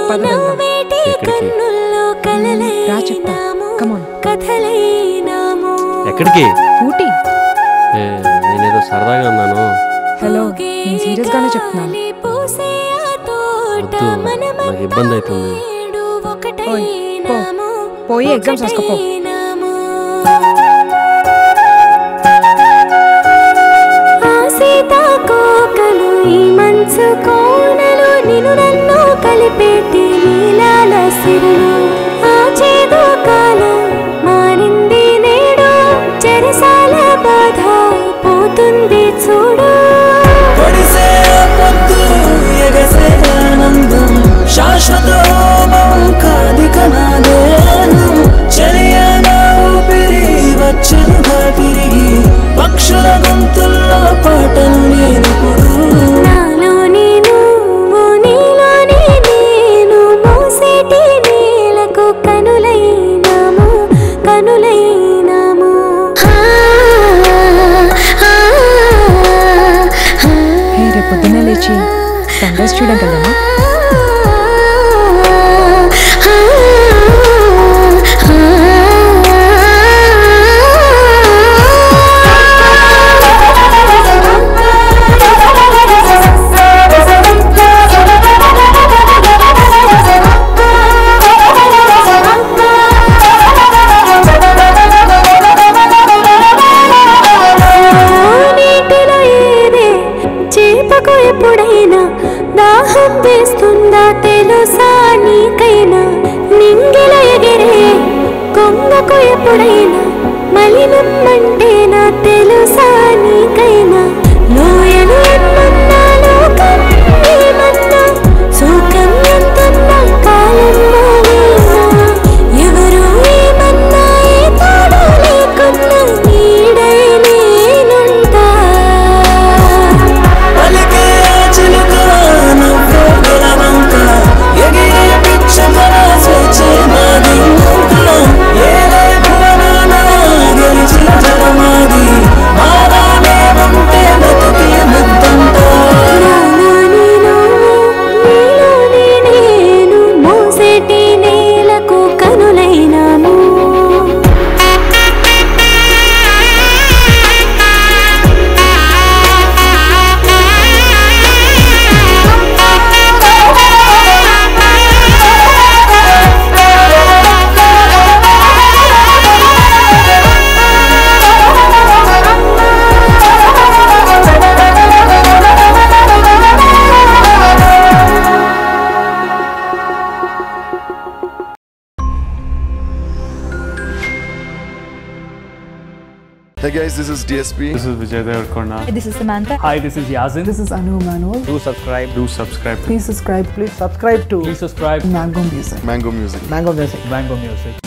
పద వెళ్దాం. ఎక్కడికి రా చెప్తా కమాన్ ఎక్కడికి ఊటీ ఏ, నేనేదో సరదాగా ఉన్నాను హలో నేను సీరియస్ గానే చెప్తున్నాను వద్దు నాకు ఇబ్బంది అవుతుంది ఓయ్, పో. పోయి ఎగ్జామ్స్ రాసుకోపో సీతాకోకలు ఈ మంచు కోనలు నిన్ను నన్ను కలిపేటి నీలాల సిరులు ఆ చేదు కాలం మారింది నేడు చెరసాల బాధ పోతుంది చూడు పొడిసే పొద్దు ఎగసే ఆనందం శాశ్వత హోమం కాదిక నాదేనం చర్య నా ఊపిరి వచ్చనుగా తిరిగి పక్షుల గొంతుల్లో పాటలు నేనిప్పుడు నాలో నేను నీలోని నేను మోసేటి నేలకు కనులైనాము కనులైనాము ఆ, ఆ, ఆ, హే రేపు పొద్దున్నే లేచి సన్ రైజ్ చూడడానికి వెళ్దామా నీటిలో ఏదే చేపకు ఎప్పుడైనా దాహం వేస్తుందా తెలుసా నీకైనా నింగిల ఎగిరే కొంగకు ఎప్పుడైనా మలినం అంటేనా తెలుసా నీకైనా లోయలు ఎన్నున్నా లోకం ఏమన్నా సుఖం ఎంతున్నా కాలంలో వీణా ఎవరు ఏమన్నా ఏ తోడు లేకున్నా నీడై నేనుంటా పలికే చిలుక నవ్వే గెలవంక ఎగిరే పిచ్చకల స్వేచ్ఛే నాది ఇంకా ఏలే భువనాన గెలిచిన జగమాది మారానే ఉంటే బతికే ముద్దంటా నాలో నేను నీలోని నేను మోసేటి నేలకు కనులైనాము Hey guys, this is DSP. This is Vijay Devarkonda. This is Samantha. Hi, this is Yazin. This is Anu Manuel. do subscribe. Do subscribe. Please subscribe. Please subscribe to Please subscribe. Mango Music. Mango Music. Mango Music. Mango Music.